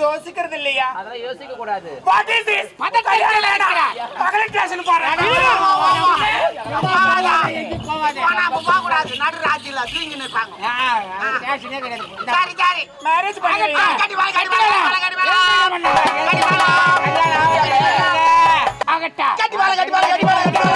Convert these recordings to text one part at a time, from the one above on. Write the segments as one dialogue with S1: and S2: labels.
S1: யோசிக்கிறது இல்லையா
S2: அதெல்லாம் யோசிக்க கூடாது
S1: வாட் இஸ் திஸ் மகளிர் ஸ்டேஷன் போறேன்
S3: போகக்கூடாது நடு ராஜ்யில தூங்கி நிற்பாங்க சரி சரி
S1: மேரேஜ் பண்ணுவீங்க
S3: கட்டி வாங்க கட்டி வாங்க கட்டி வாங்க கட்டி வாங்க கட்டி வாங்க கட்டி வாங்க கட்டி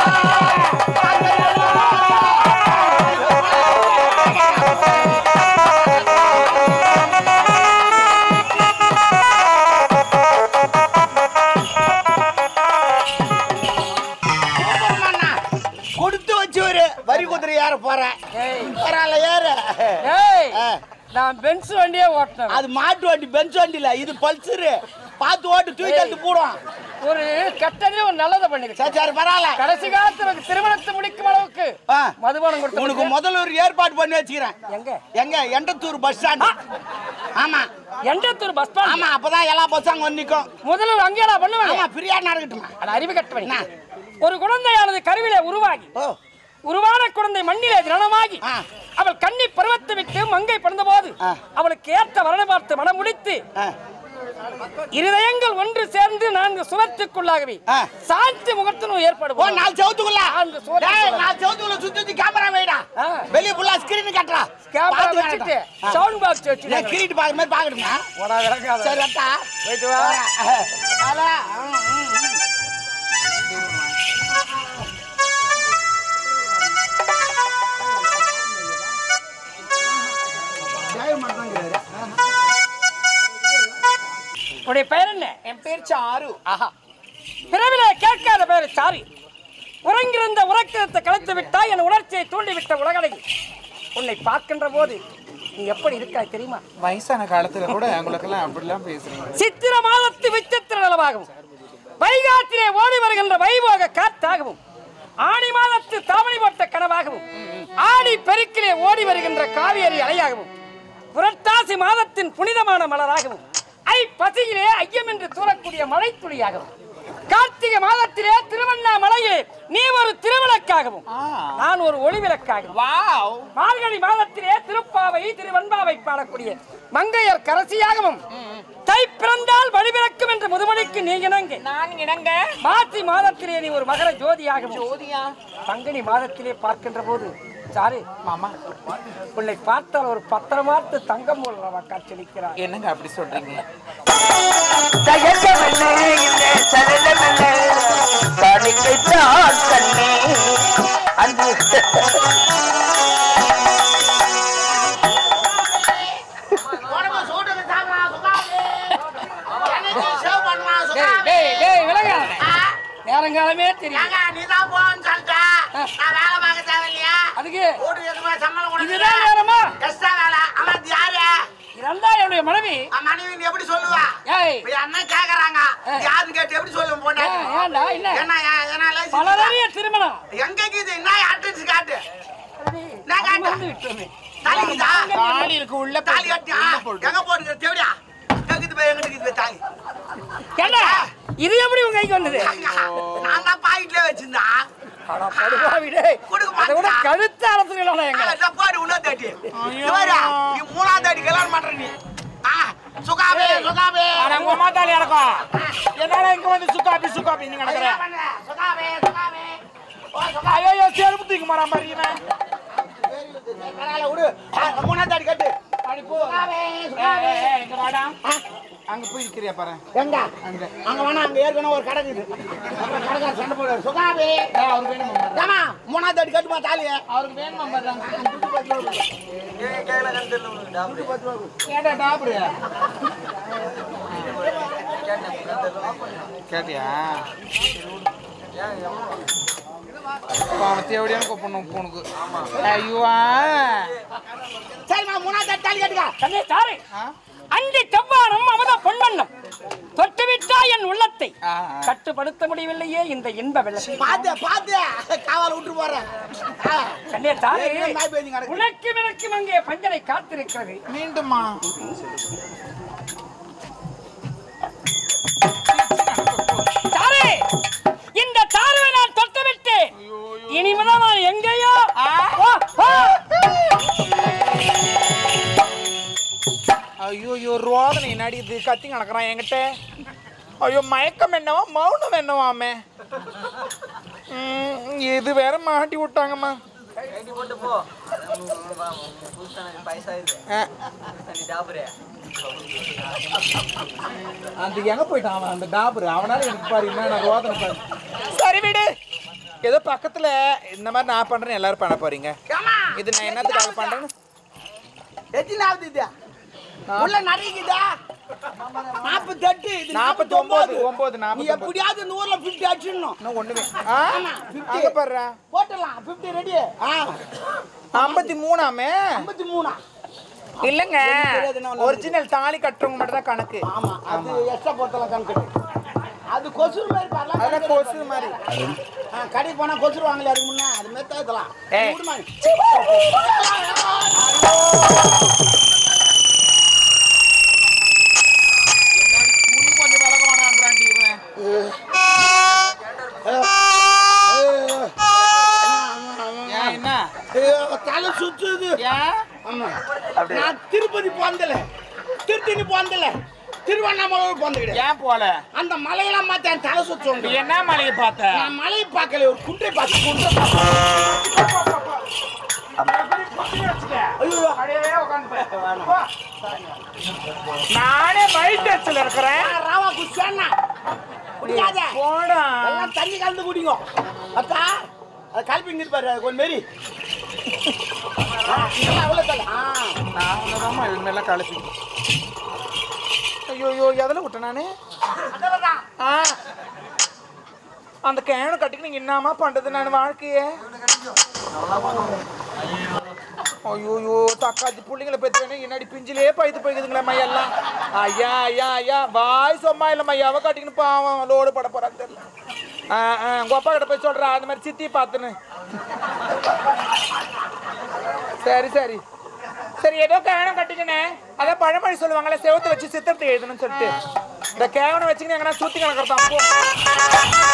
S3: கொடுத்து வச்சு ஒரு வரி குதிரை ஏற போறேன் பரவாயில்ல ஏறு
S2: ஏய்
S3: ஆ.
S2: நான் பென்ஸ் வண்டியே ஓட்டினேன்
S3: அது மாட்டு வண்டி பெஞ்ச் வண்டி இல்ல இது பல்சரு பார்த்து ஓட்டு தூக்கி தள்ளி போடுவான்
S2: ஒரு கெட்டதே ஒரு நல்லதை பண்ணிருக்கேன்
S3: சரி சரி பரவாயில்ல
S2: கடைசி காலத்துல உனக்கு திருமணத்தை முடிக்கும் அளவுக்கு
S3: ஆ.
S2: மதுபானம் கொடுத்து
S3: உனக்கு முதல்ல ஒரு ஏற்பாடு பண்ணி வச்சுக்கிறேன்
S2: எங்க
S3: எங்க எண்டத்தூர் பஸ் ஸ்டாண்ட் ஆமா
S2: எண்டத்தூர் பஸ் ஸ்டாண்ட்
S3: ஆமா அப்பதான் எல்லா பஸ்ஸும் அங்க வந்து நிக்கும்
S2: முதல்ல அங்கேடா பண்ணுவேன்
S3: ஆமா ஃப்ரீயா நடக்கட்டுமா
S2: அட அறிவு கட்டவனி ஒரு குழந்தையானது கருவிலே உருவாகி
S3: ஓ
S2: உருவான குழந்தை மண்ணிலே தினமாகி
S3: ஆ.
S2: அவள் கண்ணி பருவத்தை விட்டு மங்கை பிறந்தபோது
S3: ஆ.
S2: அவளுக்கு ஏற்ற வரனை பார்த்து மனம் முடித்து
S3: ஆ,
S2: இருதயங்கள் ஒன்று சேர்ந்து நான்கு சுவற்றுக்குள்ளாகவே
S3: ஆ.
S2: சாந்தி முகத்தினும் ஏற்பாடு
S3: ஓ
S2: பண்ணுவோம்.
S3: நாலு செவத்துக்குள்ள
S2: நான்கு சுவத்துக்குள்ள.
S3: டேய், நாலு செவத்துக்குள்ள சுத்தி சுத்தி கேமரா வைடா
S2: ஆ.
S3: வெளிய ஃபுல்லா ஸ்கிரீன் கட்டறா
S2: கேமரா வச்சுட்டு சவுண்ட் பாக்ஸ்
S3: நான்
S2: வச்சுட்டு
S3: கிரீட் பாக்குற மாதிரி பாக்கணுமா
S2: போடா விளக்காத.
S3: சரி அட்டா
S2: போயிட்டு வா
S3: அதான் ம், ம், ம்.
S2: உன்னுடைய பெயர் என்ன
S1: என் பேர் சாரு
S2: ஆஹா பிறவிலே கேட்காத பெயர் சாரி உறங்கிருந்த உறக்கத்தை கலைத்து விட்டாய் என் உணர்ச்சியை தூண்டிவிட்ட உலகடகி உன்னை பார்க்கின்ற போது நீ எப்படி இருக்காய் தெரியுமா
S1: வயசான காலத்துல கூட உங்களுக்கெல்லாம் அப்படிலாம் பேசுறீங்க
S2: சித்திர மாதத்து விசித்திர நிலவாகவும் வைகாத்திலே ஓடி வருகின்ற வைபோக காத்தாகவும் ஆணி மாதத்து தாவணி போட்ட கனவாகவும் ஆடி பெருக்கிலே ஓடி வருகின்ற காவேரி அலையாகவும் புரட்டாசி மாதத்தின் புனிதமான மலராகவும் ஐ பசியிலே ஐயம் என்று தூரக்கூடிய மழைத்துளியாகவும் கார்த்திகை மாதத்திலே திருவண்ணாமலையிலே நீ ஒரு திருவிளக்காகவும் நான் ஒரு ஒளிவிளக்காகவும்
S1: வாவ்
S2: மார்கழி மாதத்திலே திருப்பாவை திருவன்பாவை பாடக்கூடிய மங்கையர் கரசியாகவும் தை பிறந்தால் வழிபிறக்கும் என்ற முதுமொழிக்கு நீ இணங்க
S1: நான் இணங்க
S2: மாசி மாதத்திலே நீ ஒரு மகர ஜோதியாகவும்
S1: ஜோதியா
S2: பங்குனி மாதத்திலே பார்க்கின்ற போது சாரு
S1: மாமா
S2: உன்னை பார்த்தால் ஒரு பத்திரமாத்து தங்கம் போல காட்சியளிக்கிறார்
S1: என்னங்க அப்படி சொல்றீங்க
S3: உடம்பு சூட்டுக்கு சாப்பிடலாம், சுகாது. என்னைக்கு shave பண்ணலாம்,
S2: டேய்
S3: சுகாது.
S2: டேய் டேய் விலகாத
S3: ஆ,
S2: நேரங்காலமே தெரியும்
S3: ஏங்க, நீதான் போன்னு சொல்லிட்ட. நான் வேலை பார்க்க தேவையில்லையா?
S2: அதுக்கு
S3: வீட்டுக்கு எதுக்குமே சம்பளம் கொடுக்கல.
S2: இதுதான் நேரமா
S3: கஷ்ட வேலை. ஆமா, இது யாரு?
S2: இறந்தா என்னுடைய மனைவி
S3: அவன் மனைவி நீ எப்படி சொல்லுவா?
S2: ஏய்
S3: இப்ப என் அண்ணன் கேக்குறாங்க. இது யாருன்னு கேட்டு எப்படி சொல்லுவேன் பொண்ணு?
S2: ஏன், ஏன்டா என்ன
S3: என்ன, ஏன், என்ன license
S2: பல
S3: இருக்கா?
S2: நிறைய திருமணம்
S3: எங்க இருக்குது? என்ன address காட்டு. நான் காட்டு.
S2: மறந்து விட்டோமே
S3: தாலிக்குதா?
S1: தாலி இருக்கு உள்ள
S3: தாலி கட்டியா? எங்க போடுங்க? தேவடியா? எங்கிட்டு போய், எங்கிட்டு இருக்குது தாலி?
S2: ஏண்டா இது எப்படி உங்க கைக்கு வந்தது
S3: நான் தான் பாக்கெட்ல வச்சிருந்தேன்
S2: அட படுபாவி டேய்.
S3: கொடுக்க
S2: அதை விட
S3: மாட்டியா?
S2: கழுத்து அரசுகளோட எங்க
S3: அதான் பாரு, இன்னொரு தாட்டி. இது பாரு, நீ மூணாவது தாட்டி கல்யாணம் பண்ற நீ. ஆ, சுகாபி, சுகாபி.
S1: ஆனா உங்க அம்மா தாலி இருக்கும் என்னடா இங்க வந்து சுக்காப்பி சுக்காப்பி நீங்க
S3: அது
S1: நடக்கிற
S3: என்ன பண்ற? சுகாபி, சுகாபி. ஓ, சுகாபி.
S1: ஐயோ செருப்பு தூக்கி மாறா மாதிரி இவன்.
S3: பரவாயில்ல, விடு. ஆ, மூணாவது தாட்டி கட்டு.
S1: அடி போ
S3: சுகாபி,
S1: ஏய்,
S3: சுகாபி.
S1: ஏய், ஏய், இங்க வாடா அங்க போய் இருக்கிறியா பாரு
S3: எங்க?
S1: அங்க
S3: அங்க வேணா, அங்க ஏற்கனவே ஒரு கடை இருக்குது. அப்புறம் கடைக்காரர் சண்டை போடுவாரு. சுகாபி.
S1: ஏய், அவருக்கு வேணுமா
S3: ஏம்மா, மூணாவது தாட்டி கட்டுமா தாலியை
S1: அவருக்கு வேணுமா பாருங்க கேட்டா டாப்ரு கேட்டியா பாவத்தை எப்படியான கூப்பிடணும் உனக்கு ஐயோ
S3: சரிம்மா மூணாவது தாட்டி தாலி கட்டுங்க
S2: கண்ணே சாரு அண்டி செவ்வானம் அவத பொன்வண்ணம் தொட்டுவிட்டா என் உள்ளத்தை
S1: ஆ, ஆ.
S2: கட்டுப்படுத்த முடியவில்லையே இந்த இன்ப வெள்ளத்தை
S3: பாத்து பாத்து காவால விட்டு போறேன் ஆ.
S2: கண்ணே சாரு
S3: ஏய், ஏன் நாய் பேய்ஞ்சு கிடக்கு?
S2: உனக்கு எனக்கும் அங்கே பஞ்சனை காத்திருக்கிறது
S1: மீண்டுமா
S2: சாரு இந்த சாருவை நான் தொட்டுவிட்டு இனிமேதான் நான் எங்கேயோ ஓ, ஓ.
S1: ஐயோ ஐயோ ரோதனை என்னாடி இது கத்தி நடக்கிறான் என்கிட்ட ஐயோ மயக்கம் என்னவா மௌனம் என்னவாமே ம், இது வேற மாட்டி விட்டாங்கம்மா
S4: கட்டி போட்டு போ புதுசா பைசா இருக்கு
S1: ஆ,
S4: நீ டாபரே
S1: அந்த எங்க போயிட்டான் அவன் அந்த டாபர் அவனால எனக்கு பாரு என்ன ரோதனை பாரு சரி விடு ஏதோ பக்கத்துல இந்த மாதிரி நான் பண்றேன் எல்லாரும் பண்ண போறீங்க
S3: ஏம்மா,
S1: இது நான் என்னத்துக்காக பண்றேன்னு
S3: எத்தனாவது இது உள்ள நிறையுதா நாற்பத்தெட்டு இது
S1: நாற்பத்தி ஒன்பது ஒன்பது
S3: நீ
S1: நாற்பத்தி ஒன்பது
S3: எப்படியாவது நூறுல பிப்டி அடிச்சிடணும்
S1: இன்னும் ஒண்ணுமே ஆ
S3: ஆமா, 50.
S1: அங்க பாருடா
S3: போட்டுடலாம் பிப்டி ரெடி ஆ
S1: ஐம்பத்தி மூணாமே
S3: ஐம்பத்தி மூணா
S1: இல்லைங்க
S3: தெரியாதுன்னா ஒண்ணும்
S1: ஒரிஜினல் தாலி கட்டுறவங்க மட்டும் தான் கணக்கு
S3: ஆமா அது எக்ஸ்ட்ரா போட்டலாம் கணக்கு அது கொசுறு மாதிரி பாரலாம்
S1: அதெல்லாம் கொசு மாதிரி
S3: ஆ, கடைக்கு போனா கொசுறு வாங்கல அதுக்கு முன்னே அது மாதிரி தேக்கலாம்
S1: ஏய்.
S3: விடுமா
S1: துணி கொஞ்சம் விலக வேணான்றான்டி இவன் ஏன் என்ன
S3: ஐயோ, தலை சுத்துது
S1: ஏன்
S3: ஆமா நான் திருப்பதி போந்தல திருத்தணி போந்தல திருவண்ணாமலை போந்த கிடையாது
S1: ஏன் போல
S3: அந்த மலையெல்லாம் பார்த்து என் தலை
S1: நீ
S3: சுத்துவோம்
S1: என்ன மலையை பார்த்த
S3: நான் மலையை பார்க்கல ஒரு குன்றை பார்த்து குன்றை பார்த்தேன். ஐயோ
S1: நானே மைட் டச்சில் இருக்கிறேன்
S3: நான் ராவா குடிச்சானா குடிக்காத
S1: போடா
S3: எல்லாம் தண்ணி கலந்து குடிங்க அக்கா அது கலப்பிங்க பாரு அது கொஞ்சம் மாரி அவ்வளோ தலை ஆ
S1: நான் ஒன்றுதாம்மா இது மேலே கலப்பி ஐயோ ஐயோ எதில் விட்டேன் நானு
S3: அதெல்லாம்
S1: ஆ அந்த கேனை கட்டிக்கு நீங்க என்னமா பண்றது நான் வாழ்க்கையே ஐயோயோ தக்காச்சி புள்ளைங்களை பெற்று என்னடி பிஞ்சிலே பழுத்து போய்க்குதுங்களேம்மா எல்லாம் ஐயா ஐயா ஐயா வாய் சும்மா இல்லைம்மா எவ கட்டிக்கின்னு பாவம் லோடு பட போறான்னு தெரியல ஆ ஆ உங்க அப்பா கிட்ட போய் சொல்றா அந்த மாதிரி சித்தி பார்த்துன்னு சரி சரி சரி ஏதோ கேவனம் கட்டிக்கினே அதான் பழமொழி சொல்லுவாங்கல்ல செவத்தை வச்சு சித்திரத்தை எழுதணும்னு சொல்லிட்டு இந்த கேவனம் வச்சுக்கின்னு எங்கன்னா சுத்தி கணக்கிறதான் போ